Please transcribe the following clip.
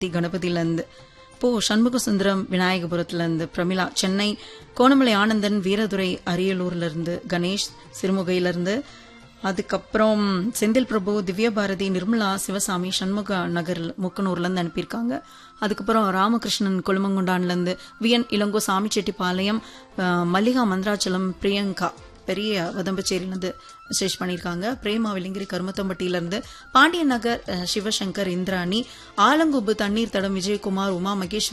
கணபதியிலேருந்து போ சண்முக சுந்தரம் விநாயகபுரத்துலேருந்து பிரமிளா சென்னை கோணமலை ஆனந்தன் வீரதுரை அரியலூர்லேருந்து கணேஷ் சிறுமுகையிலேருந்து அதுக்கப்புறம் செந்தில் பிரபு திவ்யபாரதி நிர்மலா சிவசாமி சண்முக நகர் முக்கனூர்லேருந்து அனுப்பியிருக்காங்க அதுக்கப்புறம் ராமகிருஷ்ணன் கொழுமங்குண்டான்லேருந்து விஎன் இளங்கோ சாமிச்செட்டிப்பாளையம் அஹ், மல்லிகா மந்திராச்சலம் பிரியங்கா பெரிய வதம்பச்சேரியிலேருந்து மெசேஜ் பண்ணியிருக்காங்க பிரேமா விலிங்கிரி கருமத்தம்பட்டியிலேருந்து பாண்டியன் நகர் அஹ், சிவசங்கர் இந்திராணி ஆலங்குப்பு தண்ணீர் தடம் விஜயகுமார் உமா மகேஸ்வரி